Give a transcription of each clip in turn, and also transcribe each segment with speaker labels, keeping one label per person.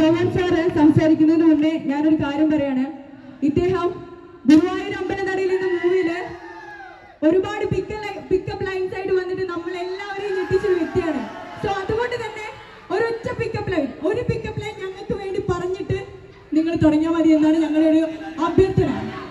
Speaker 1: Joman sir സംസാരിക്കുന്നതിന് മുന്നേ ഞാനൊരു കാര്യം പറയാണ് ഇദ്ദേഹം ഗുരുവായൂർ അമ്പലനടയിൽ എന്ന മൂവിയില് ഒരുപാട് പിക്കപ്പ് ലൈൻസ് ആയിട്ട് വന്നിട്ട് നമ്മൾ എല്ലാവരെയും ഞെട്ടിച്ചൊരു വ്യക്തിയാണ് സോ അതുകൊണ്ട് തന്നെ ഒരൊറ്റ പിക്കപ്പ് ലൈൻ ഒരു പിക്കപ്പ് ലൈൻ ഞങ്ങൾക്ക് വേണ്ടി പറഞ്ഞിട്ട് നിങ്ങൾ തുടങ്ങിയാൽ മതി എന്നാണ് ഞങ്ങളുടെ ഒരു അഭ്യർത്ഥന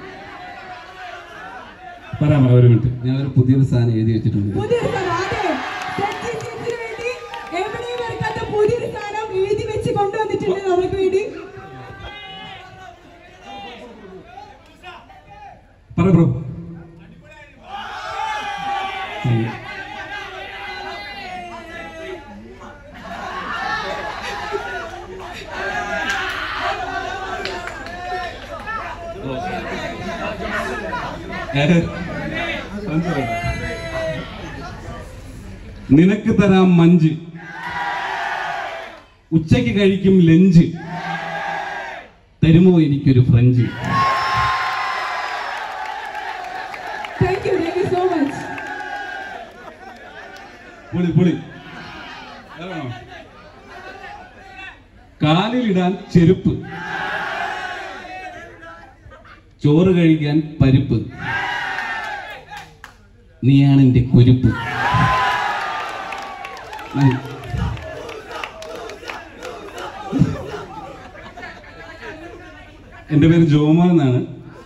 Speaker 2: പറയാം പറയാം ഒരു മിനിറ്റ് ഞാൻ ഒരു പുതിയൊരു സാധനം എഴുതി വെച്ചിട്ടുണ്ട്
Speaker 1: പുതിയൊരു സാധനം അതെ സച്ചിൻ ചേച്ചിന് വേണ്ടി എവിടെയും എടുക്കാത്ത പുതിയൊരു സാധനം എഴുതി വെച്ച് കൊണ്ടുവന്നിട്ടുണ്ട് നമുക്ക് വേണ്ടി
Speaker 2: പറ ബ്രോ നിനക്ക് തരാം മഞ്ച് ഉച്ചയ്ക്ക് കഴിക്കും ലഞ്ച് തരുമോ എനിക്കൊരു French
Speaker 1: thank you thank you so much
Speaker 2: പൊളി പൊളി വേറെയാണോ? കാലിലിടാൻ ചെരുപ്പ് ചോറ് കഴിക്കാൻ പരിപ്പ് നീയാണ് എന്റെ കുരുപ്പ് നന്ദി. എൻ്റെ പേര് ജോമോ എന്നാണ്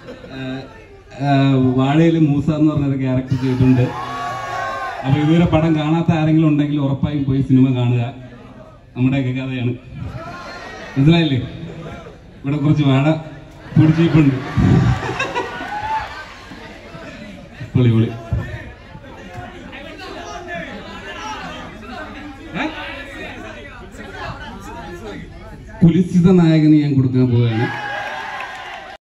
Speaker 2: വാഴയിൽ മൂസ എന്ന് പറഞ്ഞൊരു ക്യാരക്ടർ ചെയ്തിട്ടുണ്ട് അപ്പൊ ഇതുവരെ പടം കാണാത്ത ആരെങ്കിലും ഉണ്ടെങ്കിൽ ഉറപ്പായും പോയി സിനിമ കാണുക നമ്മുടെയൊക്കെ കഥയാണ് മനസ്സിലായില്ലേ ഇവിടെ കുറച്ച് വാഴ പിടിച്ചിട്ടുണ്ട് പൊളി പൊളി ഏ? കുലിസിത നായകന് ഞാൻ കൊടുക്കാൻ പോവുകയാണ്